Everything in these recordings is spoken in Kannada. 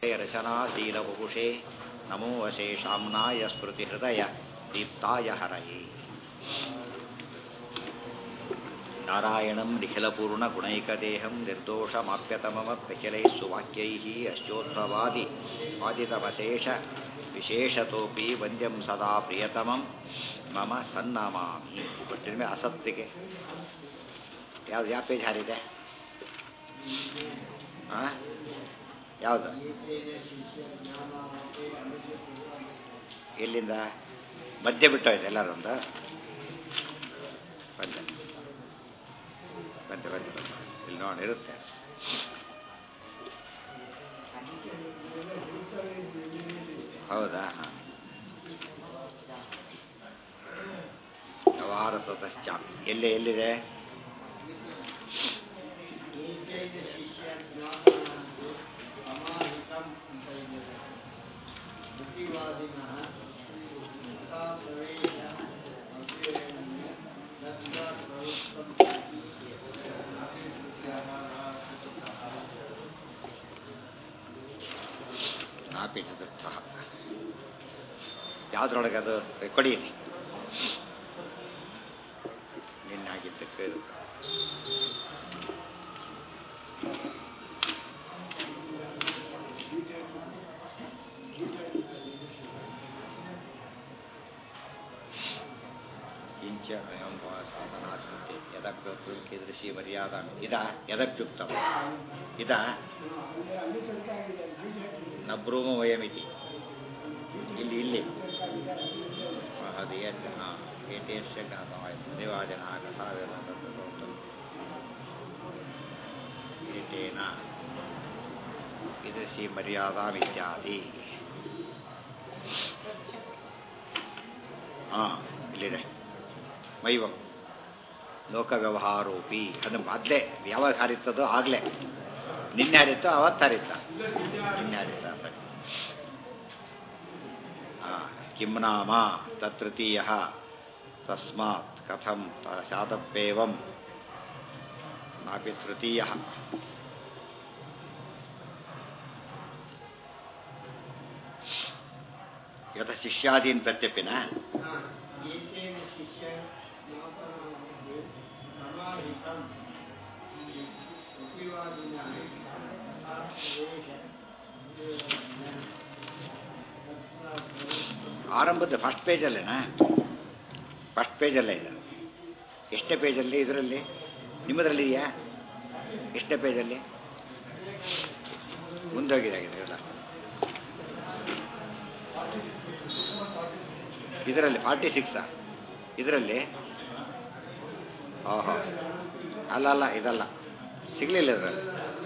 ರಚನಾಶೀಲವಪುಷೇ ನಮೋ ಅಶೇಷಾಮ್ನಾಯ ಸ್ಮೃತಿಹೃದಯ ದೀಪ್ತಾಯ ಹರಯೇ ನಾರಾಯಣಂ ನಿಖಿಲಪೂರ್ಣಗುಣೈಕದೇಹಂ ನಿರ್ದೋಷಮಾಪ್ಯತಮಮಪ್ಯಖಿಲೈः ಸುವಾಕ್ಯೈः ಅಶ್ಚೋದ್ಭವಾದಿ ವಾದಿತಮಶೇಷ ವಿಶೇಷತೋಪಿ ವಂದ್ಯಂ ಸದಾ ಪ್ರಿಯತಮಂ ಮಮ ಸನ್ನಮಾಮಿ ಒಟ್ಟಿನ ಮೇಲೆ ಅಸತ್ತಿಗೆ ಯಾವ್ದು ಯಾವ ಪೇಜ್ ಹಾರಿದೆ ಹಾಂ ಯಾವುದು ಎಲ್ಲಿಂದ ಮಧ್ಯೆ ಬಿಟ್ಟೋಯ್ತು ಎಲ್ಲರೊಂದು ಬಂದೆ ಬಂದೆ ಬಂದೆ ಬಂದೆ ಇಲ್ಲಿ ನೋಡಿ ಇರುತ್ತೆ ಹೌದಾ ಹಾಂ ವ್ಯವಹಾರ ಸದಶ್ಚ ಎಲ್ಲಿ ಎಲ್ಲಿದೆ ನಾಪಿ ಚತುರ್ಥ ಯಾವುದ್ರೊಳಗೆ ಅದು ಕೊಡಿ ನಿನ್ನೆ ಆಗಿದ್ದಕ್ಕೆ ಕಿಂಚ ಅಯಂ ವಾ ಸಾಧನಾತ್ಮತೆ ಯದಪ್ಯೋಕ್ತಂ ಕೀದೃಶಿ ಮರ್ಯಾದಾ ಇದ ಯದಪ್ಯುಕ್ತಂ ಇದ ನಬ್ರೂಮ ವಯಮಿತಿ ಇಲ್ಲಿ ಇಲ್ಲಿ ಅದು ಏನು ಹಾಂ ಏಟೇರ್ಷ ದೇವಾಜನ ಏಟೇನ ಕೀದೃಶಿ ಮರ್ಯಾದಾಮಿತ್ಯಾದಿ ಹಾಂ ಇಲ್ಲಿದೆ ಮೈವಂ ಲೋಕ ವ್ಯವಹಾರೋಪಿ ಅದು ಮೊದಲೇ ಯಾವಾಗ ಹಾರಿತ್ತದೋ ಆಗಲೇ ನಿನ್ನೆ ಹಾರಿತ್ತೋ ಅವತ್ತು ಹಾರಿತ್ತ ನಿನ್ನೆ ಹಾರಿತ್ತ ಸರಿ ಕಿಂ ನಾಮ ತೃತೀಯ ತಸ್ಮಾತ್ ಕಥಂ ಶಾತಪ್ಪೇವಂ ನಾಪಿ ತೃತೀಯ ಯಥ ಶಿಷ್ಯಾದೀನ್ ಪ್ರತ್ಯಪಿನ ಆರಂಭದ ಫಸ್ಟ್ ಪೇಜಲ್ಲೇನಾ ಫಸ್ಟ್ ಪೇಜಲ್ಲೇ ಇದೆ ಎಷ್ಟನೇ ಪೇಜಲ್ಲಿ ಇದರಲ್ಲಿ ನಿಮ್ಮದ್ರಲ್ಲಿ ಇದೆಯಾ ಎಷ್ಟನೇ ಪೇಜಲ್ಲಿ ಮುಂದೋಗಿದೆ ಎಲ್ಲ ಇದರಲ್ಲಿ ಫಾರ್ಟಿ ಸಿಕ್ಸಾ ಇದರಲ್ಲಿ ಓಹೋ ಅಲ್ಲ ಅಲ್ಲ ಇದಲ್ಲ ಸಿಗಲಿಲ್ಲ ಇದರಲ್ಲಿ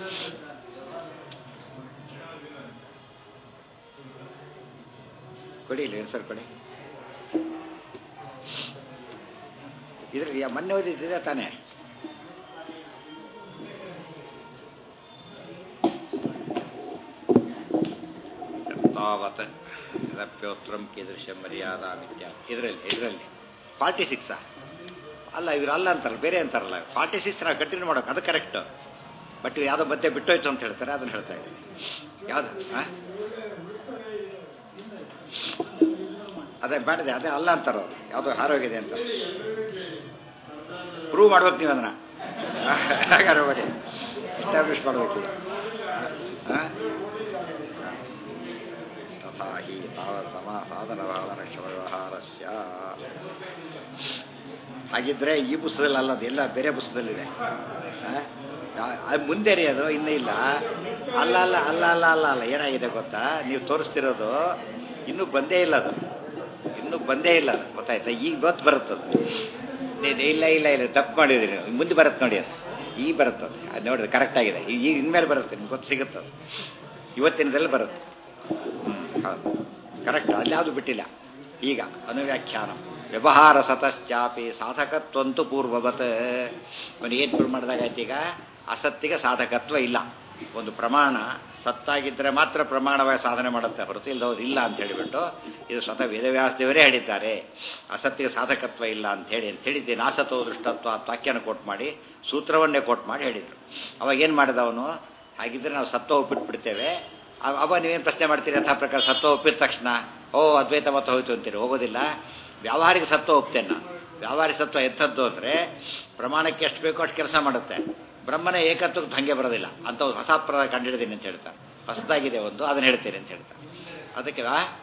ಕೊಡಿ ಇಲ್ಲಿ ಸರ್ ಕೊಡಿ ಇದ್ರಲ್ಲಿ ಮೊನ್ನೆ ಓದಿದ್ದಿದೆ ತಾನೇ ತಾವತ್ ರಪ್ಯೋತ್ರಂ ಕೀದೃಶ ಮರ್ಯಾದಾ ವಿದ್ಯ ಇದರಲ್ಲಿ ಇದರಲ್ಲಿ ಫಾರ್ಟಿ ಸಿಕ್ಸಾ ಅಲ್ಲ ಇವ್ರು ಅಲ್ಲ ಅಂತಾರಲ್ಲ ಬೇರೆ ಅಂತಾರಲ್ಲ ಫಾರ್ಟಿ ಸಿಕ್ಸ್ ನಾವು ಕಂಟಿನ್ಯೂ ಮಾಡೋಕೆ ಅದು ಕರೆಕ್ಟ್ ಬಟ್ ಇವ್ರು ಯಾವುದೋ ಮಧ್ಯೆ ಬಿಟ್ಟೋಯ್ತು ಅಂತ ಹೇಳ್ತಾರೆ ಅದನ್ನು ಹೇಳ್ತಾ ಇದ್ದೀನಿ ಯಾವುದು ಹಾಂ ಅದೇ ಮಾಡಿದೆ ಅದೇ ಅಲ್ಲ ಅಂತಾರ ಅವ್ರು ಯಾವುದೋ ಹಾರೋಗಿದೆ ಅಂತ ಪ್ರೂವ್ ಮಾಡ್ಬೇಕು ನೀವು ಅದನ್ನ ಹಾಗಾದ್ರೆ ಮಾಡಿ ಎಸ್ಟಾಬ್ಲಿಷ್ ಮಾಡಬೇಕು ತಥಾ ಹಿ ತಾವ ಸಮ ಸಾಧನ ವ್ಯವಹಾರಸ್ಯ ಹಾಗಿದ್ರೆ ಈ ಪುಸ್ತಕದಲ್ಲಿ ಅಲ್ಲ ಎಲ್ಲ ಬೇರೆ ಪುಸ್ತಕದಲ್ಲಿದೆ ಅದು ಮುಂದೆ ರೀ ಅದು ಇನ್ನೂ ಇಲ್ಲ ಅಲ್ಲ ಅಲ್ಲ ಅಲ್ಲ ಅಲ್ಲ ಅಲ್ಲ ಅಲ್ಲ ಏನಾಗಿದೆ ಗೊತ್ತಾ ನೀವು ತೋರಿಸ್ತಿರೋದು ಇನ್ನೂ ಬಂದೇ ಇಲ್ಲ ಅದು ಇನ್ನೂ ಬಂದೇ ಇಲ್ಲ ಅದು ಗೊತ್ತಾಯ್ತಾ ಈಗ ಗೊತ್ತು ಬರುತ್ತದು ಇಲ್ಲ ಇಲ್ಲ ಇಲ್ಲ ತಪ್ಪು ಮಾಡಿದ್ರಿ ನೀವು ಮುಂದೆ ಬರುತ್ತೆ ನೋಡಿ ಅದು ಈಗ ಬರುತ್ತದೆ ಅದು ನೋಡಿದ್ರೆ ಕರೆಕ್ಟ್ ಆಗಿದೆ ಈಗ ಇನ್ಮೇಲೆ ಬರುತ್ತೆ ನಿಮ್ಗೆ ಗೊತ್ತು ಸಿಗುತ್ತದೆ ಇವತ್ತಿನದಲ್ಲಿ ಬರುತ್ತೆ ಹ್ಞೂ ಹೌದು ಕರೆಕ್ಟ್ ಅಲ್ಲಿ ಯಾವುದು ಬಿಟ್ಟಿಲ್ಲ ಈಗ ಅನುವ್ಯಾಖ್ಯಾನ ವ್ಯವಹಾರ ಸತಶ್ಚಾಪಿ ಸಾಧಕತ್ವಂತೂ ಪೂರ್ವವತ್ ಅವನು ಏನು ಶುರು ಮಾಡಿದಾಗಾಯ್ತು ಈಗ ಅಸತ್ತಿಗೆ ಸಾಧಕತ್ವ ಇಲ್ಲ ಒಂದು ಪ್ರಮಾಣ ಸತ್ತಾಗಿದ್ದರೆ ಮಾತ್ರ ಪ್ರಮಾಣವಾಗಿ ಸಾಧನೆ ಮಾಡುತ್ತೆ ಹೊರತು ಇಲ್ಲದವ್ರು ಇಲ್ಲ ಅಂತ ಹೇಳಿಬಿಟ್ಟು ಇದು ಸ್ವತಃ ವೇದವ್ಯಾಸದೇವರೇ ಹೇಳಿದ್ದಾರೆ ಅಸತ್ತಿಗೆ ಸಾಧಕತ್ವ ಇಲ್ಲ ಅಂತ ಹೇಳಿ ಅಂತ ಹೇಳಿದ್ದೆ ನಾಸತ್ವ ದೃಷ್ಟತ್ವ ಅಂತ ವಾಕ್ಯನ ಕೋಟ್ ಮಾಡಿ ಸೂತ್ರವನ್ನೇ ಕೋಟ್ ಮಾಡಿ ಹೇಳಿದರು ಅವಾಗ ಏನು ಮಾಡಿದ ಅವನು ಹಾಗಿದ್ರೆ ನಾವು ಸತ್ವ ಬಿಟ್ಬಿಡ್ತೇವೆ ಅವ- ಅವ ನೀವೇನು ಪ್ರಶ್ನೆ ಮಾಡ್ತೀರಿ ಯಥಾ ಪ್ರಕಾರ ಸತ್ವ ಒಪ್ಪಿದ ತಕ್ಷಣ ಓ ಅದ್ವೈತ ಮತ ಹೋಯ್ತು ಅಂತೀರಿ ಹೋಗೋದಿಲ್ಲ ವ್ಯಾವಹಾರಿಕ ಸತ್ವ ಒಪ್ತೇನೆ ನಾನು ವ್ಯಾವಹಾರಿಕ ಸತ್ವ ಎಂಥದ್ದು ಅಂದರೆ ಪ್ರಮಾಣಕ್ಕೆ ಎಷ್ಟು ಬೇಕೋ ಅಷ್ಟು ಕೆಲಸ ಮಾಡುತ್ತೆ ಬ್ರಹ್ಮನ ಏಕತ್ವಕ್ಕೆ ಭಂಗೆ ಬರೋದಿಲ್ಲ ಅಂತ ಒಂದು ಹೊಸ ಪ್ರ ಕಂಡಿಡಿದೀನಿ ಅಂತ ಹೇಳ್ತಾರೆ ಹೊಸದಾಗಿದೆ ಒಂದು ಅದನ್ನು ಹೇಳ್ತೀನಿ ಅಂತ ಹೇಳ್ತಾರೆ ಅದಕ್ಕೆ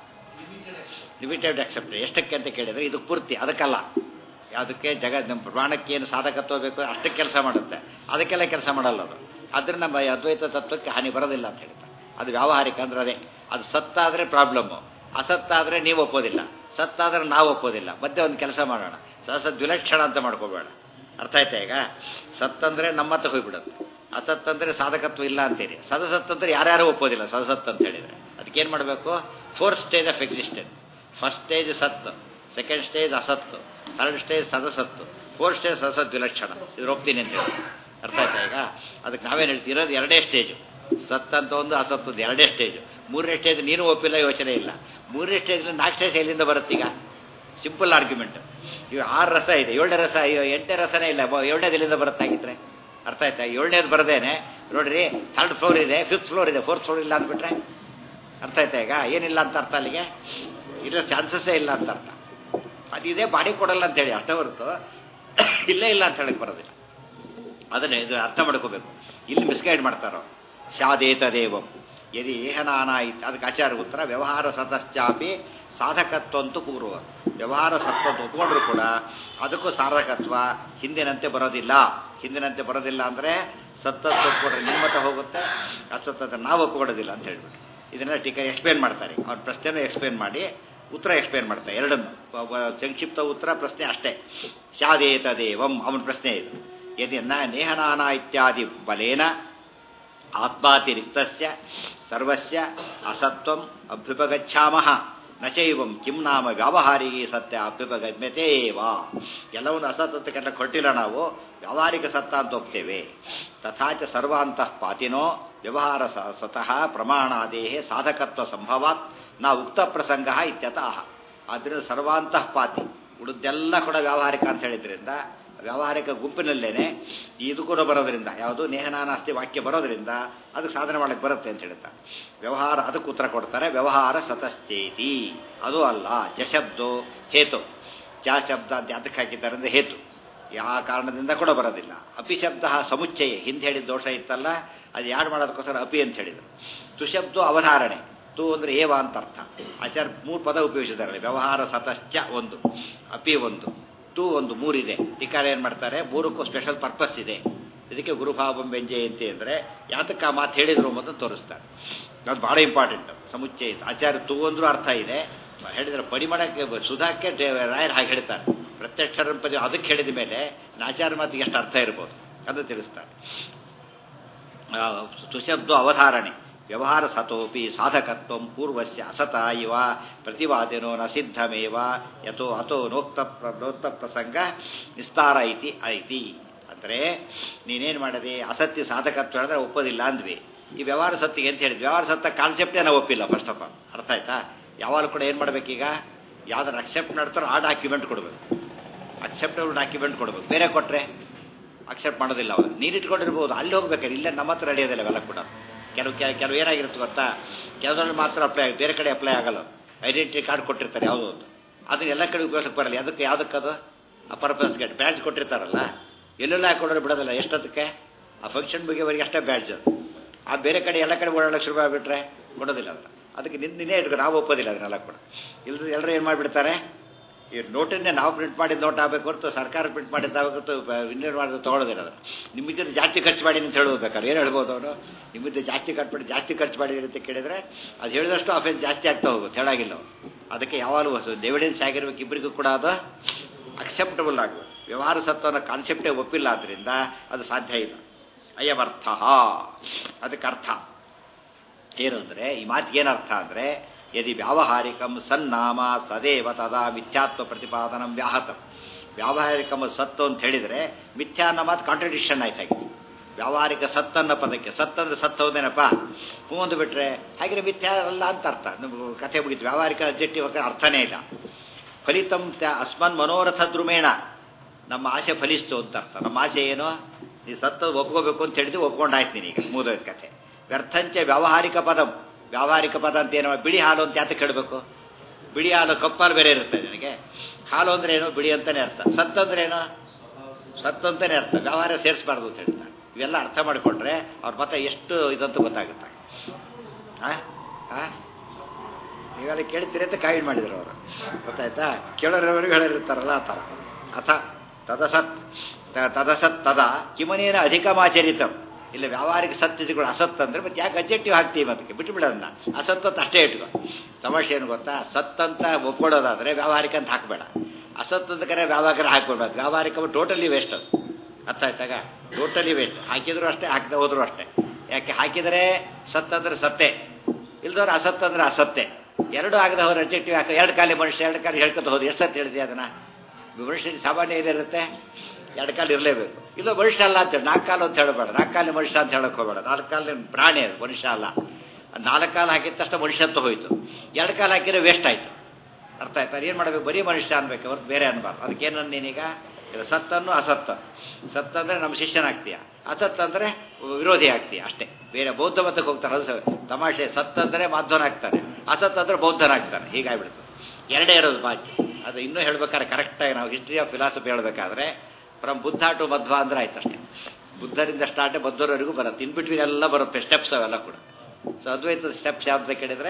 ಲಿಮಿಟೆಡ್ ಅಕ್ಸೆಪ್ಟ್ ಎಷ್ಟಕ್ಕೆ ಅಂತ ಕೇಳಿದ್ರೆ ಇದು ಪೂರ್ತಿ ಅದಕ್ಕಲ್ಲ ಯಾವುದಕ್ಕೆ ಜಗತ್ ನಮ್ಮ ಪ್ರಮಾಣಕ್ಕೆ ಏನು ಸಾಧಕತ್ವ ಬೇಕು ಅಷ್ಟಕ್ಕೆ ಕೆಲಸ ಮಾಡುತ್ತೆ ಅದಕ್ಕೆಲ್ಲ ಕೆಲಸ ಮಾಡಲ್ಲ ಅದು ಅದರಿಂದ ನಮ್ಮ ಈ ಅದ್ವೈತ ತತ್ವಕ್ಕೆ ಹಾನಿ ಬರೋದಿಲ್ಲ ಅಂತ ಹೇಳ್ತಾರೆ ಅದು ವ್ಯಾವಹಾರಿಕ ಅಂದ್ರೆ ಅದೇ ಅದು ಸತ್ತಾದರೆ ಪ್ರಾಬ್ಲಮ್ಮು ಅಸತ್ತಾದರೆ ನೀವು ಒಪ್ಪೋದಿಲ್ಲ ಸತ್ತಾದರೆ ನಾವು ಒಪ್ಪೋದಿಲ್ಲ ಮತ್ತೆ ಒಂದು ಕೆಲಸ ಮಾಡೋಣ ಸಸದ್ ವಿಲಕ್ಷಣ ಅಂತ ಮಾಡ್ಕೋಬೇಡ ಅರ್ಥ ಆಯ್ತಾ ಈಗ ಸತ್ತಂದ್ರೆ ನಮ್ಮತ್ತ ಹೋಗ್ಬಿಡುತ್ತೆ ಅಸತ್ತಂದ್ರೆ ಸಾಧಕತ್ವ ಇಲ್ಲ ಅಂತೀರಿ ಸದಸತ್ತಂದ್ರೆ ಯಾರ್ಯಾರು ಒಪ್ಪೋದಿಲ್ಲ ಸದಸತ್ ಅಂತ ಹೇಳಿದ್ರೆ ಅದಕ್ಕೇನು ಮಾಡಬೇಕು fourth stage of existence first stage ಸತ್ತು ಸೆಕೆಂಡ್ ಸ್ಟೇಜ್ ಅಸತ್ತು ಥರ್ಡ್ ಸ್ಟೇಜ್ ಸದಸತ್ತು ಫೋರ್ತ್ ಸ್ಟೇಜ್ ಸದಸತ್ ವಿಲಕ್ಷಣ ಇದು ಒಪ್ತೀನಿ ಅಂತ ಹೇಳಿ ಅರ್ಥ ಆಯ್ತಾ ಈಗ ಅದಕ್ಕೆ ನಾವೇನು ಹೇಳ್ತೀವಿ ಇರೋದು ಎರಡೇ ಸ್ಟೇಜು ಸತ್ ಅಂತ ಒಂದು ಅಸತ್ತು ಒಂದು ಎರಡೇ ಸ್ಟೇಜು ಮೂರನೇ ಸ್ಟೇಜ್ ನೀನು ಒಪ್ಪಿಲ್ಲ ಯೋಚನೆ ಇಲ್ಲ ಮೂರನೇ ಸ್ಟೇಜ್ ನಾಲ್ಕು ಸ್ಟೇಜ್ ಎಲ್ಲಿಂದ ಬರುತ್ತೀಗ ಸಿಂಪಲ್ ಆರ್ಗ್ಯುಮೆಂಟ್ ಈಗ ಆರು ರಸ ಇದೆ ಏಳನೇ ರಸ ಅಯ್ಯೋ ಎಂಟನೇ ರಸನೇ ಇಲ್ಲ ಬ- ಏಳನೇದು ಎಲ್ಲಿಂದ ಬರುತ್ತಾಗಿದ್ರೆ ಅರ್ಥ ಆಯ್ತಾ ಏಳನೇದು ಬರದೇನೆ ನೋಡ್ರಿ ಥರ್ಡ್ ಫ್ಲೋರ್ ಇದೆ ಫಿಫ್ತ್ ಫ್ಲೋರ್ ಇದೆ ಫೋರ್ತ್ ಫ್ಲೋರ್ ಇಲ್ಲ ಅಂದ್ಬಿಟ್ರೆ ಅರ್ಥ ಆಯ್ತಾ ಈಗ ಏನಿಲ್ಲ ಅಂತ ಅರ್ಥ ಅಲ್ಲಿಗೆ ಇಲ್ಲ ಚಾನ್ಸಸ್ಸೇ ಇಲ್ಲ ಅಂತ ಅರ್ಥ ಅದಿದೆ ಬಾಡಿ ಕೊಡಲ್ಲ ಅಂತ ಹೇಳಿ ಅಷ್ಟೇ ಹೊರತು ಇಲ್ಲೇ ಇಲ್ಲ ಅಂತ ಹೇಳಕ್ ಬರೋದಿಲ್ಲ ಅದನ್ನೇ ಇದು ಅರ್ಥ ಮಾಡ್ಕೋಬೇಕು ಇಲ್ಲಿ ಮಿಸ್ಗೈಡ್ ಮಾಡ್ತಾರೋ ಶಾದೇತದೇವಂ ಯದಿ ಏಹನಾನ ಇತ್ ಅದಕ್ಕೆ ಆಚಾರ ಉತ್ತರ ವ್ಯವಹಾರ ಸತಶ್ಚಾಪಿ ಸಾಧಕತ್ವಂತೂ ಪೂರ್ವ ವ್ಯವಹಾರ ಸತ್ವ ಅಂತ ಒಪ್ಕೊಂಡ್ರು ಕೂಡ ಅದಕ್ಕೂ ಸಾಧಕತ್ವ ಹಿಂದಿನಂತೆ ಬರೋದಿಲ್ಲ ಹಿಂದಿನಂತೆ ಬರೋದಿಲ್ಲ ಅಂದರೆ ಸತ್ತತ್ತು ಒಪ್ಕೊಂಡ್ರೆ ನಿಮ್ಮತ ಹೋಗುತ್ತೆ ಅಸತ್ತத்தை ನಾವು ಒಪ್ಕೊಳ್ಳೋದಿಲ್ಲ ಅಂತ ಹೇಳ್ಬಿಟ್ಟು ಇದನ್ನ ಟೀಕ ಎಕ್ಸ್ಪ್ಲೇನ್ ಮಾಡ್ತಾರೆ ಅವ್ರ ಪ್ರಶ್ನೆನೂ ಎಕ್ಸ್ಪ್ಲೇನ್ ಮಾಡಿ ಉತ್ತರ ಎಕ್ಸ್ಪ್ಲೇನ್ ಮಾಡ್ತಾರೆ ಎರಡನ್ನು ಒಬ್ಬ ಸಂಕ್ಷಿಪ್ತ ಉತ್ತರ ಪ್ರಶ್ನೆ ಅಷ್ಟೇ ಶಾದೇತದೇವಂ ಅವನ ಪ್ರಶ್ನೆ ಇದು ಯದಿ ನ ನೇಹನಾನ ಇತ್ಯಾದಿ ಬಲೇನ ಆತ್ಮಾತಿರಿಕ್ತಸ್ಯ ಸರ್ವಸ್ಯ ಅಸತ್ವಂ ಅಭ್ಯುಪಗಚ್ಛಾಮಃ ನ ಚೈವಂ ಕಿಂ ನಾಮ ವ್ಯಾವಹಾರಿಕ ಸತ್ಯ ಅಭ್ಯುಪಗಮ್ಯತೇವ ಎಲ್ಲವನ್ನು ಅಸತ್ ಅಂತ ಕೊಟ್ಟಿಲ್ಲ ನಾವು ವ್ಯಾವಹಾರಿಕ ಸತ್ತ ಅಂತ ಒಪ್ತೇವೆ ತಥಾಚ ಸರ್ವಾಂತಃ ಪಾತಿನೋ ವ್ಯವಹಾರ ಸ- ಸತಃ ಪ್ರಮಾಣಾದೇಹೇ ಸಾಧಕತ್ವ ಸಂಭವಾತ್ ನಾ ಉಕ್ತ ಪ್ರಸಂಗ ಇತ್ಯತಃ ಆದ್ದರಿಂದ ಸರ್ವಾಂತಃ ಪಾತಿ ಉಳಿದೆಲ್ಲ ಕೂಡ ವ್ಯಾವಹಾರಿಕ ಅಂತ ಹೇಳಿದ್ರಿಂದ ವ್ಯಾವಹಾರಿಕ ಗುಂಪಿನಲ್ಲೇನೆ ಇದು ಕೂಡ ಬರೋದ್ರಿಂದ ಯಾವುದು ನೇಹನಾನಾಸ್ತಿ ವಾಕ್ಯ ಬರೋದ್ರಿಂದ ಅದಕ್ಕೆ ಸಾಧನೆ ಮಾಡಕ್ಕೆ ಬರುತ್ತೆ ಅಂತ ಹೇಳ್ತಾರೆ ವ್ಯವಹಾರ ಅದಕ್ಕೆ ಉತ್ತರ ಕೊಡ್ತಾರೆ ವ್ಯವಹಾರ ಸತಶ್ಚೇತಿ ಅದು ಅಲ್ಲ ಜಶಬ್ದೋ ಹೇತು ಚ ಶಬ್ದ ಅಂತ ಅದಕ್ಕೆ ಹಾಕಿದ್ದಾರೆ ಅಂದ್ರೆ ಹೇತು ಯಾವ ಕಾರಣದಿಂದ ಕೂಡ ಬರೋದಿಲ್ಲ ಅಪಿ ಶಬ್ದ ಸಮುಚ್ಚಯ ಹಿಂದೆ ಹೇಳಿದ ದೋಷ ಇತ್ತಲ್ಲ ಅದು ಯಾರು ಮಾಡೋದಕ್ಕೋಸ್ಕರ ಅಪಿ ಅಂತ ಹೇಳಿದರು ತುಶಬ್ದೋ ಅವಧಾರಣೆ ತು ಅಂದ್ರೆ ಏವ ಅಂತ ಅರ್ಥ ಆಚಾರ ಮೂರು ಪದ ಉಪಯೋಗಿಸಿದ್ದಾರೆ ವ್ಯವಹಾರ ಸತಶ್ಚ ಒಂದು ಅಪಿ ಒಂದು ತು ಒಂದು ಮೂರಿದೆ ಟೀಕಾರ ಏನು ಮಾಡ್ತಾರೆ ಮೂರಕ್ಕೂ ಸ್ಪೆಷಲ್ ಪರ್ಪಸ್ ಇದೆ ಇದಕ್ಕೆ ಗುರುಭಾವಂ ವ್ಯಂಜಯಂತಿ ಅಂದರೆ ಯಾತಕ್ಕೆ ಆ ಮಾತು ಹೇಳಿದ್ರು ಮತ್ತು ತೋರಿಸ್ತಾರೆ ಅದು ಭಾಳ ಇಂಪಾರ್ಟೆಂಟ್ ಸಮುಚ್ಚಯ ಆಚಾರ್ಯ ತು ಅಂದ್ರೂ ಅರ್ಥ ಇದೆ ಹೇಳಿದ್ರೆ ಪರಿಮಳಕ್ಕೆ ಸುಧಾಕ್ಕೆ ದೇ- ರಾಯರ್ ಹಾಗೆ ಹೇಳ್ತಾರೆ ಪ್ರತ್ಯಕ್ಷರ ಪದ ಅದಕ್ಕೆ ಹೇಳಿದ ಮೇಲೆ ಆಚಾರ ಮಾತಿಗೆ ಎಷ್ಟು ಅರ್ಥ ಇರ್ಬೋದು ಅದು ತಿಳಿಸ್ತಾರೆ ಆ, ಸುಶಬ್ದ ಅವಧಾರಣೆ ವ್ಯವಹಾರ ಸತೋಪಿ ಸಾಧಕತ್ವ ಪೂರ್ವಸ್ಯ ಅಸತ ಇವ ಪ್ರತಿವಾದಿನೋ ನ ಸಿದ್ಧಮೇವ ಯಥೋ ಅಥೋ ನೋಕ್ತ ಪ್ರ- ನೋಕ್ತ ಪ್ರಸಂಗ ವಿಸ್ತಾರ ಐತಿ ಐತಿ ಅಂದರೆ ನೀನೇನು ಮಾಡಿದೆ ಅಸತ್ಯ ಸಾಧಕತ್ವ ಹೇಳಿದ್ರೆ ಒಪ್ಪೋದಿಲ್ಲ ಅಂದ್ವಿ ಈ ವ್ಯವಹಾರ ಸತ್ತಿಗೆ ಅಂತ ಹೇಳಿದ್ವಿ ವ್ಯವಹಾರ ಸತ್ತ ಕಾನ್ಸೆಪ್ಟೇ ನಾವು ಒಪ್ಪಿಲ್ಲ ಫಸ್ಟ್ ಆಫ್ ಆಲ್ ಅರ್ಥ ಆಯ್ತಾ ಯಾವಾಗ ಕೂಡ ಏನು ಮಾಡ್ಬೇಕೀಗ ಯಾವ್ದಾರು ಅಕ್ಸೆಪ್ಟ್ ಮಾಡ್ತಾರೋ ಆ ಡಾಕ್ಯುಮೆಂಟ್ ಕೊಡಬೇಕು ಅಕ್ಸೆಪ್ಟಬಲ್ ಡಾಕ್ಯುಮೆಂಟ್ ಕೊಡಬೇಕು ಬೇರೆ ಕೊಟ್ಟರೆ ಅಕ್ಸೆಪ್ಟ್ ಮಾಡೋದಿಲ್ಲ ಅವರು ನೀನು ಇಟ್ಕೊಂಡಿರ್ಬೋದು ಅಲ್ಲಿ ಹೋಗ್ಬೇಕಾದ್ರೆ ಇಲ್ಲೇ ನಮ್ಮ ಹತ್ರ ನಡೆಯೋದಿಲ್ಲ ಅವೆಲ್ಲ ಕೂಡ ಕೆಲವು ಕೆಲ- ಕೆಲವು ಏನಾಗಿರುತ್ತೆ ಗೊತ್ತಾ ಕೆಲವರಲ್ಲಿ ಮಾತ್ರ ಅಪ್ಲೈ ಆಗುತ್ತೆ ಬೇರೆ ಕಡೆ ಅಪ್ಲೈ ಆಗಲ್ಲ ಐಡೆಂಟಿಟಿ ಕಾರ್ಡ್ ಕೊಟ್ಟಿರ್ತಾರೆ ಯಾವುದೋ ಒಂದು ಅದನ್ನ ಎಲ್ಲ ಕಡೆ ಉಪಯೋಗಕ್ಕೆ ಬರಲ್ಲ ಅದಕ್ಕೆ ಯಾವುದಕ್ಕದು ಆ ಪರ್ಪಸ್ಗೆ ಬ್ಯಾಡ್ಜ್ ಕೊಟ್ಟಿರ್ತಾರಲ್ಲ ಎಲ್ಲೆಲ್ಲ ಹಾಕೊಂಡ್ರೆ ಬಿಡೋದಿಲ್ಲ ಎಷ್ಟೊತ್ತಕ್ಕೆ ಆ ಫಂಕ್ಷನ್ ಮುಗಿಯವರೆಗೆ ಅಷ್ಟೇ ಬ್ಯಾಡ್ಜ್ ಅದು ಆ ಬೇರೆ ಕಡೆ ಎಲ್ಲ ಕಡೆ ಓಡಾಡಕ್ಕೆ ಶುರು ಆಗಿಬಿಟ್ರೆ ಕೊಡೋದಿಲ್ಲ ಅಂತ ಅದಕ್ಕೆ ನಿನ್ನ ನಿನ್ನೆ ಇಟ್ಕೊ ನಾವು ಒಪ್ಪೋದಿಲ್ಲ ಅದನ್ನೆಲ್ಲ ಕೂಡ ಇಲ್ಲದ್ರೆ ಎಲ್ಲರೂ ಏನು ಮಾಡಿಬಿಡ್ತಾರೆ ಈ ನೋಟನ್ನೇ ನಾವು ಪ್ರಿಂಟ್ ಮಾಡಿದ ನೋಟ್ ಆಗಬೇಕು ಹೊರತು ಸರ್ಕಾರ ಪ್ರಿಂಟ್ ಮಾಡಿದ್ದಾಗಬೇಕು ಹೊರತು ಇನ್ನೇನು ಮಾಡಿದ್ರು ತೊಗೊಳೋದಿಲ್ಲ ಅದು ನಿಮ್ಮಿಂದ ಜಾಸ್ತಿ ಖರ್ಚು ಮಾಡಿ ಅಂತ ಹೇಳ್ಬೇಕಾದ್ರೆ ಏನು ಹೇಳ್ಬೋದು ಅವನು ನಿಮ್ಮಿಂದ ಜಾಸ್ತಿ ಖರ್ಚು ಮಾಡಿ ಜಾಸ್ತಿ ಖರ್ಚು ಮಾಡಿದ್ರಿ ಅಂತ ಕೇಳಿದ್ರೆ ಅದು ಹೇಳಿದಷ್ಟು ಅಫೆನ್ಸ್ ಜಾಸ್ತಿ ಆಗ್ತಾ ಹೋಗುತ್ತೆ ಹೇಳಾಗಿಲ್ಲ ಅವ್ನು ಅದಕ್ಕೆ ಯಾವಾಗಲೂ ಹೊಸ ಎವಿಡೆನ್ಸ್ ಆಗಿರ್ಬೇಕು ಇಬ್ಬರಿಗೂ ಕೂಡ ಅದು ಅಕ್ಸೆಪ್ಟಬಲ್ ಆಗಬೇಕು ವ್ಯವಹಾರ ಸತ್ವನ ಕಾನ್ಸೆಪ್ಟೇ ಒಪ್ಪಿಲ್ಲ ಆದ್ದರಿಂದ ಅದು ಸಾಧ್ಯ ಇಲ್ಲ ಅಯವರ್ಥ ಅದಕ್ಕೆ ಅರ್ಥ ಏನು ಅಂದರೆ ಈ ಮಾತಿಗೆ ಏನರ್ಥ ಅಂದರೆ ಯದಿ ವ್ಯಾವಹಾರಿಕಂ ಸನ್ನಾಮ ತದೇವ ತದಾ ಮಿಥ್ಯಾತ್ವ ಪ್ರತಿಪಾದನಂ ವ್ಯಾಹತಂ ವ್ಯಾವಹಾರಿಕಂ ಸತ್ತು ಅಂತ ಹೇಳಿದರೆ ಮಿಥ್ಯಾ ಅನ್ನೋ ಮಾತು ಕಾಂಟ್ರಡಿಕ್ಷನ್ ಆಯ್ತಾಗಿ ವ್ಯಾವಹಾರಿಕ ಸತ್ತನ್ನ ಪದಕ್ಕೆ ಸತ್ತಂದ್ರೆ ಸತ್ತು ಹೌದೇನಪ್ಪ ಹ್ಞೂ ಅಂದು ಬಿಟ್ರೆ ಹಾಗೆ ಮಿಥ್ಯಾ ಅಲ್ಲ ಅಂತ ಅರ್ಥ ನಮ್ಗೆ ಕಥೆ ಮುಗಿತು ವ್ಯಾವಹಾರಿಕ ಅಬ್ಜೆಕ್ಟಿವ್ ಅರ್ಥನೇ ಇಲ್ಲ ಫಲಿತಂ ತ್ಯ- ಅಸ್ಮನ್ ಮನೋರಥ ದ್ರುಮೇಣ ನಮ್ಮ ಆಸೆ ಫಲಿಸ್ತು ಅಂತ ಅರ್ಥ ನಮ್ಮ ಆಸೆ ಏನು ನೀ ಸತ್ತು ಒಪ್ಕೋಬೇಕು ಅಂತ ಹೇಳಿದ್ವಿ ಒಪ್ಕೊಂಡಾಯ್ತು ನೀನೀಗ ಮೂದೋದ್ ಕಥೆ ವ್ಯರ್ಥಂಚ ವ್ಯಾವಹಾರಿಕ ಪದಂ ವ್ಯಾವಹಾರಿಕ ಪದ ಅಂತ ಏನೋ ಬಿಳಿ ಹಾಲು ಅಂತ ಯಾತಕ್ಕೆ ಹೇಳಬೇಕು ಬಿಳಿ ಹಾಲು ಕಪ್ಪಾಲು ಬೇರೆ ಇರುತ್ತೆ ನನಗೆ ಹಾಲು ಅಂದ್ರೆ ಏನು ಬಿಳಿ ಅಂತಾನೆ ಅರ್ಥ ಸತ್ ಅಂದ್ರೆ ಏನು ಸತ್ ಅಂತಾನೆ ಅರ್ಥ ವ್ಯವಹಾರ ಸೇರಿಸಬಾರ್ದು ಅಂತ ಹೇಳ್ತಾರೆ ಇವೆಲ್ಲ ಅರ್ಥ ಮಾಡಿಕೊಂಡ್ರೆ ಅವ್ರ ಮತ ಎಷ್ಟು ಇದಂತ ಗೊತ್ತಾಗುತ್ತೆ ಆ ಆ ನೀವೆಲ್ಲ ಕೇಳ್ತೀರಿ ಅಂತ ಕಾಯಿಡ್ ಮಾಡಿದ್ರು ಅವರು ಗೊತ್ತಾಯ್ತಾ ಕೇಳೋರವರೆಗೂ ಹೇಳಿರ್ತಾರಲ್ಲ ಆ ಥರ ಅಥ ತದಸತ್ ತ- ತದಸತ್ ತದ ಕಿಮನೇನ ಅಧಿಕಮಾಚರಿತಂ ಇಲ್ಲಿ ವ್ಯಾವಹಾರಿಕ ಸತ್ಯಗಳು ಅಸತ್ ಅಂದ್ರೆ ಮತ್ತೆ ಯಾಕೆ ಅಬ್ಜೆಕ್ಟಿವ್ ಹಾಕ್ತೀವಿ ಅದಕ್ಕೆ ಬಿಟ್ಟು ಬಿಡೋದನ್ನ ಅಸತ್ ಅಂತ ಅಷ್ಟೇ ಇಟ್ಕೋ ಸಮಸ್ಯೆ ಏನು ಗೊತ್ತಾ ಸತ್ ಅಂತ ಒಪ್ಕೊಳ್ಳೋದಾದ್ರೆ ವ್ಯಾವಹಾರಿಕ ಅಂತ ಹಾಕಬೇಡ ಅಸತ್ ಅಂತ ಕರೆ ವ್ಯಾವಹಾರಿಕ ಹಾಕ್ಬಿಡ್ಬಾರ್ದು ವ್ಯಾವಹಾರಿಕ ಟೋಟಲಿ ವೇಸ್ಟ್ ಅದು ಅರ್ಥ ಆಯ್ತಾಗ ಟೋಟಲಿ ವೇಸ್ಟ್ ಹಾಕಿದ್ರು ಅಷ್ಟೇ ಹಾಕದೆ ಹೋದ್ರು ಅಷ್ಟೇ ಯಾಕೆ ಹಾಕಿದರೆ ಸತ್ ಅಂದ್ರೆ ಸತ್ತೆ ಇಲ್ದವ್ರು ಅಸತ್ ಅಂದ್ರೆ ಅಸತ್ತೆ ಎರಡು ಆಗದೆ ಹೋದ್ರೆ ಅಬ್ಜೆಕ್ಟಿವ್ ಹಾಕ ಎರಡು ಕಾಲಿ ಮನುಷ್ಯ ಎರಡು ಕಾಲಿ ಹೇಳ್ಕೊತ ಹೋದು ಎಷ್ಟು ಸತ್ ಹೇಳಿದೆ ಅದನ್ನ ಮನುಷ್ಯನಿಗೆ ಸಾಮಾನ್ಯ ಏನಿರುತ್ತೆ ಎರಡು ಕಾಲು ಇರಲೇಬೇಕು ಇಲ್ಲ ಮನುಷ್ಯ ಅಲ್ಲ ಅಂತೇಳಿ ನಾಲ್ಕು ಕಾಲು ಅಂತ ಹೇಳಬೇಡ ನಾಲ್ಕು ಕಾಲಿ ಮನುಷ್ಯ ಅಂತ ಹೇಳಕ್ ಹೋಗಬೇಡ ನಾಲ್ಕು ಕಾಲಿನ ಪ್ರಾಣಿ ಅದು ಮನುಷ್ಯ ಅಲ್ಲ ನಾಲ್ಕು ಕಾಲು ಹಾಕಿದ ತಕ್ಷಣ ಮನುಷ್ಯತ್ವ ಹೋಯ್ತು ಎರಡು ಕಾಲು ಹಾಕಿದ್ರೆ ವೇಸ್ಟ್ ಆಯ್ತು ಅರ್ಥ ಆಯ್ತಾ ಏನು ಮಾಡಬೇಕು ಬರೀ ಮನುಷ್ಯ ಅನ್ಬೇಕು ಹೊರತು ಬೇರೆ ಅನ್ಬಾರ್ದು ಅದಕ್ಕೇನು ನೀನೀಗ ಇದು ಸತ್ತನ್ನು ಅಸತ್ತ ಸತ್ ಅಂದ್ರೆ ನಮ್ಮ ಶಿಷ್ಯನಾಗ್ತೀಯ ಅಸತ್ ಅಂದ್ರೆ ವಿರೋಧಿ ಆಗ್ತೀಯ ಅಷ್ಟೇ ಬೇರೆ ಬೌದ್ಧ ಮತಕ್ಕೆ ಹೋಗ್ತಾರೆ ಅದು ಸ- ತಮಾಷೆ ಸತ್ ಅಂದ್ರೆ ಮಾಧ್ವನಾಗ್ತಾನೆ ಅಸತ್ ಅಂದ್ರೆ ಬೌದ್ಧನಾಗ್ತಾನೆ ಹೀಗಾಗ್ಬಿಡ್ತು ಎರಡೇ ಇರೋದು ಬಾಕಿ ಅದು ಇನ್ನೂ ಹೇಳ್ಬೇಕಾದ್ರೆ ಕರೆಕ್ಟಾಗಿ ನಾವು ಹಿಸ್ಟ್ರಿ ಆಫ್ ಫಿಲಾಸಫಿ ಹೇಳ್ಬೇಕಾದ್ರೆ ಫ್ರಮ್ ಬುದ್ಧ ಟು ಮಧ್ವ ಅಂದ್ರೆ ಆಯ್ತು ಅಷ್ಟೇ ಬುದ್ಧರಿಂದ ಸ್ಟಾರ್ಟ್ ಬುದ್ಧರವರೆಗೂ ಬರುತ್ತೆ ಇನ್ ಬಿಟ್ವೀನ್ ಎಲ್ಲ ಬರುತ್ತೆ ಸ್ಟೆಪ್ಸ್ ಅವೆಲ್ಲ ಕೂಡ ಸೊ ಅದ್ವೈತದ ಸ್ಟೆಪ್ಸ್ ಯಾವ್ದು ಕೇಳಿದ್ರೆ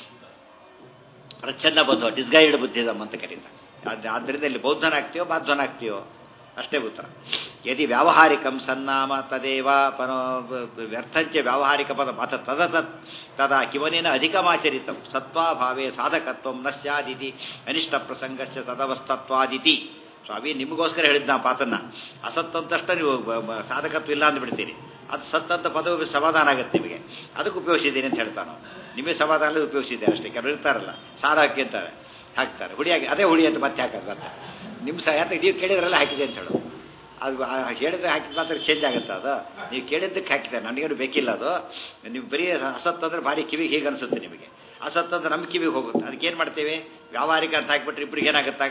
ಪ್ರಚ್ಛನ್ನ ಬೌದ್ಧ ಡಿಸ್ಗೈಡ್ ಬುದ್ಧಿಸಮ್ ಅಂತ ಕರೀತಾರೆ ಆದ್- ಆದ್ದರಿಂದ ಇಲ್ಲಿ ಬೌದ್ಧನಾಗ್ತೀಯೋ ಬಾಧ್ವನಾಗ್ತೀಯೋ ಅಷ್ಟೇ ಉತ್ತರ ಯದಿ ವ್ಯಾವಹಾರಿಕಂ ಸನ್ನಾಮ ತದೇವ ಪನೋ ವ್ಯರ್ಥಂಚ ವ್ಯಾವಹಾರಿಕ ಪದ ಮತ ತದ ತತ್ ತದಾ ಕಿವನೇನ ಅಧಿಕಮಾಚರಿತಂ ಸತ್ವಾಭಾವೇ ಸಾಧಕತ್ವಂ ನ ಸ್ಯಾದಿತಿ ಅನಿಷ್ಟ ಪ್ರಸಂಗಸ್ಯ ತದವಸ್ತತ್ವಾದಿತಿ ಸ್ವಾಮಿ ನಿಮಗೋಸ್ಕರ ಹೇಳಿದ್ ನಾ ಪಾತನ್ನ ಅಸತ್ ಅಂತಷ್ಟ ನೀವು ಬ- ಬ- ಸಾಧಕತ್ವ ಇಲ್ಲ ಅಂದ್ಬಿಡ್ತೀರಿ ಅದು ಸತ್ ಅಂತ ಪದವು ಸಮಾಧಾನ ಆಗುತ್ತೆ ನಿಮಗೆ ಅದಕ್ಕೆ ಉಪಯೋಗಿಸಿದ್ದೀನಿ ಅಂತ ಹೇಳ್ತಾನೆ ನಿಮಗೆ ಸಮಾಧಾನ ಉಪಯೋಗಿಸಿದ್ದೇನೆ ಅಷ್ಟೇ ಕೆಲವರು ಇರ್ತಾರಲ್ಲ ಸಾರ ಹಾಕಿ ಅಂತಾರೆ ಹಾಕ್ತಾರೆ ಹುಡಿಯಾಗಿ ಅದೇ ಹುಡಿ ಅಂತ ಮತ್ತೆ ಹಾಕೋದು ಮತ್ತೆ ನಿಮ್ಮ ಸಹ ಯಾಕೆ ನೀವು ಕೇಳಿದ್ರಲ್ಲ ಹಾಕಿದೆ ಅಂತ ಹೇಳೋದು ಅದು ಆ ಹೇಳಿದ್ರೆ ಹಾಕಿದ ಮಾತ್ರ ಚೇಂಜ್ ಆಗುತ್ತೆ ಅದು ನೀವು ಕೇಳಿದ್ದಕ್ಕೆ ಹಾಕಿದೆ ನನಗೇನು ಬೇಕಿಲ್ಲ ಅದು ನೀವು ಬರೀ ಅಸತ್ ಅಂದ್ರೆ ಭಾರಿ ಕಿವಿಗೆ ಹೇಗೆ ಅನಿಸುತ್ತೆ ನಿಮಗೆ ಅಸತ್ ಅಂದ್ರೆ ನಮ್ಮ ಕಿವಿಗೆ ಹೋಗುತ್ತೆ ಅದಕ್ಕೆ ಏನು ಮಾಡ್ತೇವೆ ವ್ಯಾವಹಾರಿಕ ಅಂತ ಹಾಕ್ಬಿಟ್ರೆ ಇಬ್ಬರಿಗೆ ಏನಾಗುತ್ತಾಗ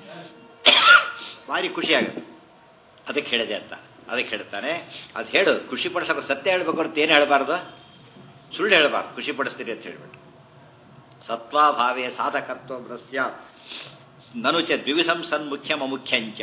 ಭಾರಿ ಖುಷಿ ಆಗುತ್ತೆ ಅದಕ್ಕೆ ಹೇಳಿದೆ ಅಂತ ಅದಕ್ಕೆ ಹೇಳ್ತಾನೆ ಅದು ಹೇಳು ಖುಷಿ ಪಡಿಸೋಕೆ ಸತ್ಯ ಹೇಳ್ಬೇಕು ಅಂತ ಏನು ಹೇಳಬಾರ್ದು ಸುಳ್ಳು ಹೇಳಬಾರ್ದು ಖುಷಿ ಪಡಿಸ್ತೀರಿ ಅಂತ ಹೇಳ್ಬಿಟ್ಟು ಸತ್ವಾಭಾವೇ ಸಾಧಕತ್ವ ಸ್ಯಾತ್ ನನು ಚ ದ್ವಿವಿಧಂ ಸನ್ಮುಖ್ಯಂ ಅಮುಖ್ಯಂಚ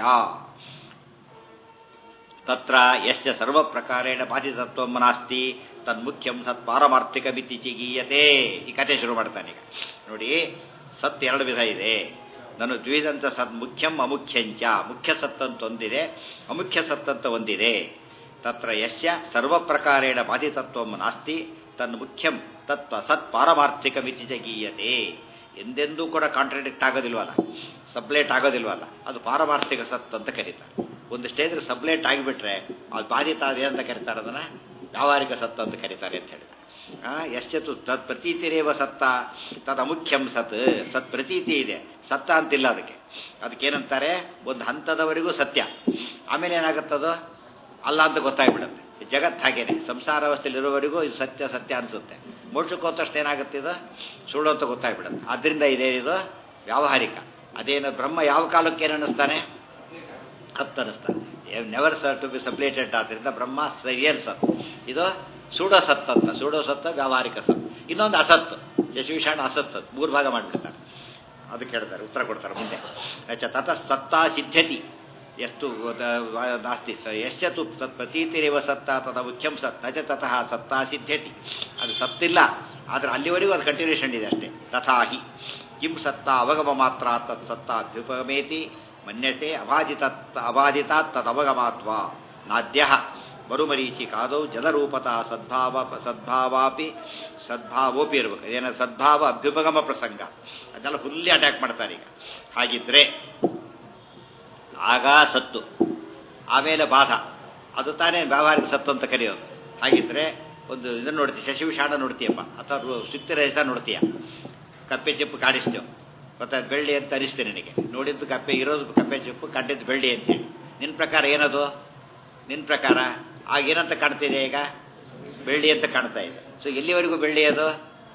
ತತ್ರ ಯಶ್ಚ ಸರ್ವ ಪ್ರಕಾರೇಣ ಬಾಧಿತತ್ವ ನಾಸ್ತಿ ತನ್ಮುಖ್ಯಂ ಸತ್ ಪಾರಮಾರ್ಥಿಕ ಮಿತಿ ಚಿಗೀಯತೆ ಈ ಕಥೆ ಶುರು ಮಾಡ್ತಾನೆ ಈಗ ನೋಡಿ ಸತ್ ಎರಡು ವಿಧ ಇದೆ ನಾನು ದ್ವಿಧಂತ ಸತ್ ಮುಖ್ಯಂ ಅಮುಖ್ಯಂಚ ಮುಖ್ಯ ಸತ್ ಅಂತ ಒಂದಿದೆ ಅಮುಖ್ಯ ಸತ್ ಅಂತ ಒಂದಿದೆ ತತ್ರ ಯಶ್ಯ ಸರ್ವ ಪ್ರಕಾರೇಣ ಬಾಧಿತತ್ವ ನಾಸ್ತಿ ತನ್ ಮುಖ್ಯಂ ತತ್ವ ಸತ್ ಪಾರಮಾರ್ಥಿಕ ಮಿತಿ ಗೀಯತೆ ಎಂದೆಂದೂ ಕೂಡ ಕಾಂಟ್ರಡಿಕ್ಟ್ ಆಗೋದಿಲ್ವಲ್ಲ ಸಬ್ಲೇಟ್ ಆಗೋದಿಲ್ವಲ್ಲ ಅದು ಪಾರಮಾರ್ಥಿಕ ಸತ್ ಅಂತ ಕರೀತಾರೆ ಒಂದು ಸ್ಟೇಜ್ ಸಬ್ಲೇಟ್ ಆಗಿಬಿಟ್ರೆ ಅದು ಬಾಧಿತ ಅದೇ ಅಂತ ಕರೀತಾರೆ ಅದನ್ನ ವ್ಯಾವಹಾರಿಕ ಸತ್ ಅಂತ ಕರೀತಾರೆ ಅಂತ ಹೇಳಿದ ಎಷ್ಟೆತ್ತು ತತ್ ಪ್ರತೀತಿರೇವ ಸತ್ತ ತದ್ ಅಮುಖ್ಯಂ ಸತ್ ಸತ್ ಪ್ರತೀತಿ ಇದೆ ಸತ್ತ ಅಂತಿಲ್ಲ ಅದಕ್ಕೆ ಅದಕ್ಕೇನಂತಾರೆ ಒಂದು ಹಂತದವರೆಗೂ ಸತ್ಯ ಆಮೇಲೆ ಏನಾಗುತ್ತದು ಅಲ್ಲ ಅಂತ ಗೊತ್ತಾಗ್ಬಿಡುತ್ತೆ ಜಗತ್ತು ಹಾಗೇನೆ ಸಂಸಾರಾವಸ್ಥೆಯಲ್ಲಿರೋವರೆಗೂ ಇದು ಸತ್ಯ ಸತ್ಯ ಅನಿಸುತ್ತೆ ಮೋಕ್ಷಕ್ಕೆ ಹೋದ ತಕ್ಷಣ ಏನಾಗುತ್ತೆ ಇದು ಸುಳ್ಳು ಅಂತ ಗೊತ್ತಾಗ್ಬಿಡುತ್ತೆ ಅದರಿಂದ ಇದೇ ಇದು ವ್ಯಾವಹಾರಿಕ ಅದೇನು ಬ್ರಹ್ಮ ಯಾವ ಕಾಲಕ್ಕೆ ಏನು ಅನ್ನಿಸ್ತಾನೆ ಹತ್ತು ಅನ್ನಿಸ್ತಾನೆ never sir to be sublated ಆದ್ದರಿಂದ ಬ್ರಹ್ಮ ರಿಯಲ್ ಸತ್ ಇದು ಸೂಡೋ ಸತ್ ಅಂತ ಸೂಡೋ ಸತ್ತ ವ್ಯಾವಹಾರಿಕ ಸತ್ ಇನ್ನೊಂದು ಅಸತ್ತು ಶಶಿವಿಷಾಣ ಅಸತ್ ಅದು ಮೂರು ಭಾಗ ಮಾಡಿಬಿಡ್ತಾರೆ ಅದಕ್ಕೆ ಹೇಳ್ತಾರೆ ಉತ್ತರ ಕೊಡ್ತಾರೆ ಮುಂದೆ ಅಚ್ಚ ತತ ಸತ್ತಾ ಸಿದ್ಧತಿ ಎಷ್ಟು ದ- ನಾಸ್ತಿ ಸ ಎಷ್ಟತು ತತ್ ಪ್ರತೀತಿರೇವ ಸತ್ತ ತದ ಮುಖ್ಯಂ ಸತ್ ನಚ ತತಃ ಸತ್ತಾ ಸಿದ್ಧತಿ ಅದು ಸತ್ತಿಲ್ಲ ಆದರೆ ಅಲ್ಲಿವರೆಗೂ ಅದು ಕಂಟಿನ್ಯೂಷನ್ ಇದೆ ಅಷ್ಟೇ ತಥಾಹಿ ಕಿಂ ಸತ್ತ ಅವಗಮ ಮಾತ್ರ ತತ್ ಸತ್ತ ಅಭ್ಯುಪಗಮೇತಿ ಮನ್ಯತೆ ಅಬಾಧಿತ ಅಬಾಧಿತಾತ್ ತದವಗಮಾತ್ವ ನಾದ್ಯ ಮರುಮರೀಚಿ ಕಾದೌ ಜಲರೂಪತ ಸದ್ಭಾವ ಸದ್ಭಾವಾಪಿ ಸದ್ಭಾವೋಪಿ ಇರಬೇಕು ಏನ ಸದ್ಭಾವ ಅಭ್ಯುಪಗಮ ಪ್ರಸಂಗ ಅದನ್ನೆಲ್ಲ ಫುಲ್ಲಿ ಅಟ್ಯಾಕ್ ಮಾಡ್ತಾರೆ ಈಗ ಹಾಗಿದ್ರೆ ಆಗ ಸತ್ತು ಆಮೇಲೆ ಬಾಧ ಅದು ತಾನೇ ವ್ಯಾವಹಾರಿಕ ಸತ್ತು ಅಂತ ಕರೆಯೋದು ಹಾಗಿದ್ರೆ ಒಂದು ಇದನ್ನು ನೋಡ್ತೀಯ ಶಶಿವಿಷಾಣ ನೋಡ್ತೀಯಪ್ಪ ಅಥವಾ ಸುತ್ತಿರಹಿತ ನೋಡ್ತೀಯ ಕಪ್ಪೆ ಚಿಪ್ಪು ಕಾಡಿಸ್ತೇವೆ ಮತ್ತೆ ಅದು ಬೆಳ್ಳಿ ಅಂತ ಅನಿಸ್ತೇನೆ ನಿನಗೆ ನೋಡಿದ್ದು ಕಪ್ಪೆ ಇರೋದು ಕಪ್ಪೆ ಚಿಪ್ಪು ಕಂಡಿದ್ದು ಬೆಳ್ಳಿ ಅಂತೇಳಿ ನಿನ್ನ ಪ್ರಕಾರ ಏನದು ನಿನ್ನ ಪ್ರಕಾರ ಆಗ ಏನಂತ ಕಾಣ್ತಿದೆ ಈಗ ಬೆಳ್ಳಿ ಅಂತ ಕಾಣ್ತಾ ಇದೆ ಸೊ ಎಲ್ಲಿವರೆಗೂ ಬೆಳ್ಳಿ ಅದು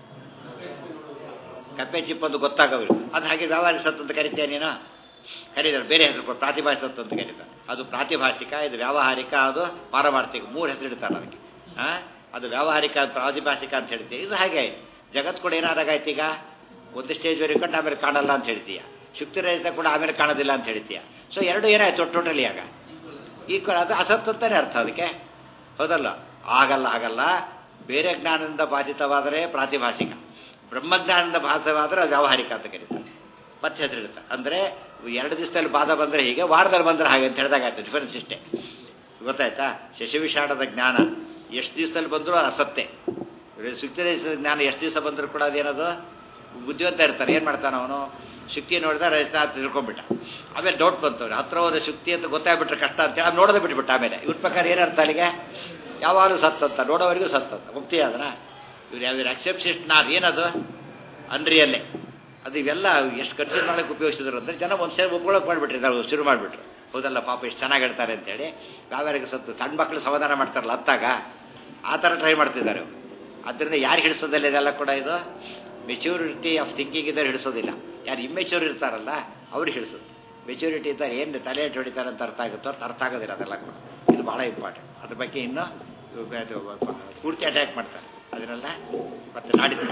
ಕಪ್ಪೆ ಚಿಪ್ಪು ಅಂತ ಗೊತ್ತಾಗಬೇಕು ಅದು ಹಾಗೆ ವ್ಯಾವಹಾರಿಕ ಸತ್ತು ಅಂತ ಕರಿತೀಯ ನೀನು ಕರೀತಾರೆ ಬೇರೆ ಹೆಸರು ಕೊಟ್ಟು ಪ್ರಾತಿಭಾಷಿಕ ಸತ್ತು ಅಂತ ಕರೀತಾರೆ ಅದು ಪ್ರಾತಿಭಾಷಿಕ ಇದು ವ್ಯಾವಹಾರಿಕ ಅದು ಪಾರಮಾರ್ಥಿಕ ಮೂರು ಹೆಸರು ಇಡ್ತಾರೆ ಅದಕ್ಕೆ ಆ? ಅದು ವ್ಯಾವಹಾರಿಕ ಪ್ರಾತಿಭಾಷಿಕ ಅಂತ ಹೇಳ್ತೀವಿ ಇದು ಹಾಗೆ ಜಗತ್ ಕೂಡ ಏನಾದಾಗಾಯ್ತು ಈಗ ಒಂದು ಸ್ಟೇಜ್ವರೆಗೆ ಕಂಡು ಆಮೇಲೆ ಕಾಣಲ್ಲ ಅಂತ ಹೇಳ್ತೀಯ ಶುಕ್ತಿ ರಹಿತ ಕೂಡ ಆಮೇಲೆ ಕಾಣೋದಿಲ್ಲ ಅಂತ ಹೇಳ್ತೀಯ ಸೊ ಎರಡು ಏನಾಯ್ತು ಟೋಟಲಿ ಆಗ ಈ ಕ- ಅದು ಅಸತ್ ಅಂತಾನೆ ಅರ್ಥ ಅದಕ್ಕೆ ಹೌದಲ್ಲ ಆಗಲ್ಲ ಆಗಲ್ಲ ಬೇರೆ ಜ್ಞಾನದಿಂದ ಬಾಧಿತವಾದರೆ ಪ್ರಾತಿಭಾಷಿಕ ಬ್ರಹ್ಮಜ್ಞಾನದಿಂದ ಬಾಧಿತವಾದರೆ ಅದು ವ್ಯಾವಹಾರಿಕ ಅಂತ ಕರೀತಾರೆ ಮತ್ತೆ ಹೆಸರಿಡುತ್ತೆ ಅಂದರೆ ಎರಡು ದಿವಸದಲ್ಲಿ ಬಾಧ ಬಂದರೆ ಹೀಗೆ ವಾರದಲ್ಲಿ ಬಂದರೆ ಹಾಗೆ ಅಂತ ಹೇಳಿದಾಗ ಆಯ್ತು ಡಿಫರೆನ್ಸ್ ಇಷ್ಟೇ ಗೊತ್ತಾಯ್ತಾ ಶಶಿವಿಷಾಣದ ಜ್ಞಾನ ಎಷ್ಟು ದಿವಸದಲ್ಲಿ ಬಂದರೂ ಅದು ಅಸತ್ತೆ ಶುಕ್ತಿ ಜ್ಞಾನ ಎಷ್ಟು ದಿವಸ ಬಂದರೂ ಕೂಡ ಅದೇನದು ಬುದ್ಧಿವಂತ ಇರ್ತಾನೆ ಏನು ಮಾಡ್ತಾನೆ ಅವನು ಶುಕ್ತಿ ನೋಡಿದ ರಜತ ಅಂತ ತಿಳ್ಕೊಂಡ್ಬಿಟ್ಟ ಆಮೇಲೆ ಡೌಟ್ ಬಂತವ್ರು ಹತ್ರ ಹೋದ ಶುಕ್ತಿ ಅಂತ ಗೊತ್ತಾಗ್ಬಿಟ್ರೆ ಕಷ್ಟ ಅಂತ ಹೇಳಿ ನೋಡೋದೇ ಬಿಟ್ಬಿಟ್ಟ ಆಮೇಲೆ ಇವ್ರ ಪ್ರಕಾರ ಏನರ್ಥ ಅಲ್ಲಿಗೆ ಯಾವಾಗಲೂ ಸತ್ತಂತ ನೋಡೋವರೆಗೂ ಸತ್ತಂತ ಮುಕ್ತಿ ಅದನ ಇವ್ರು ಯಾವ ಅಕ್ಸೆಪ್ಟ್ ನಾರ್ ಏನದು ಅನ್ರಿಯಲ್ಲೇ ಅದು ಇವೆಲ್ಲ ಎಷ್ಟು ಕನ್ಸಿಡರ್ ಮಾಡಕ್ಕೆ ಉಪಯೋಗಿಸಿದ್ರು ಅಂದರೆ ಜನ ಒಂದು ಸೇರಿ ಒಪ್ಕೊಳ್ಳೋಕೆ ಮಾಡಿಬಿಟ್ರಿ ನಾವು ಶುರು ಮಾಡಿಬಿಟ್ರು ಹೌದಲ್ಲ ಪಾಪ ಎಷ್ಟು ಚೆನ್ನಾಗಿ ಹೇಳ್ತಾರೆ ಅಂತೇಳಿ ಯಾವ್ಯಾರಿಗೆ ಸತ್ತು ಸಣ್ಣ ಮಕ್ಕಳು ಸಮಾಧಾನ ಮಾಡ್ತಾರಲ್ಲ ಅತ್ತಾಗ ಆ ಥರ ಟ್ರೈ ಮಾಡ್ತಿದ್ದಾರೆ ಅವ್ರು. ಆದ್ದರಿಂದ ಯಾರು ಹಿಡಿಸೋದಿಲ್ಲ ಇದೆಲ್ಲ ಕೂಡ ಇದು ಮೆಚ್ಯೂರಿಟಿ ಆಫ್ ಥಿಂಕಿಂಗ್ ಇದ್ದಾರೆ ಹಿಡಿಸೋದಿಲ್ಲ ಯಾರು ಇಮ್ಮೆಚ್ಯೂರ್ ಇರ್ತಾರಲ್ಲ ಅವ್ರಿಗೆ ಹಿಡಿಸೋದು ಮೆಚ್ಯೂರಿಟಿ ಇದ್ದರೆ ಏನು ತಲೆ ಇಟ್ಟು ಹೊಡಿತಾರೆ ಅಂತ ಅರ್ಥ ಆಗುತ್ತೋ ಅರ್ಥ ಅರ್ಥ ಆಗೋದಿಲ್ಲ ಅದೆಲ್ಲ ಕೂಡ ಇದು ಭಾಳ ಇಂಪಾರ್ಟೆಂಟ್ ಅದ್ರ ಬಗ್ಗೆ ಇನ್ನೂ ಇದು ಪೂರ್ತಿ ಅಟ್ಯಾಕ್ ಮಾಡ್ತಾರೆ ಅದನ್ನೆಲ್ಲ ಮತ್ತೆ ನಾಡಿದ್ದು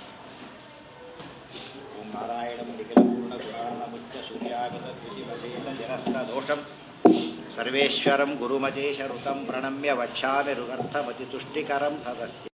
ಓಂ ನಾರಾಯಣಂ ನಿಖಿಲಪೂರ್ಣ ಗುಣಾನಮುಚ್ಚ ಸೂರ್ಯಾಗತ ದ್ವಿತಿವಶೇಷ ಜರಸ್ಥ ದೋಷಂ ಸರ್ವೇಶ್ವರಂ ಗುರುಮಜೇಶ ಋತಂ ಪ್ರಣಮ್ಯ ವಕ್ಷಾಮಿ ರುಗರ್ಥಮತಿ ತುಷ್ಟಿಕರಂ ಸದಸ್ಯ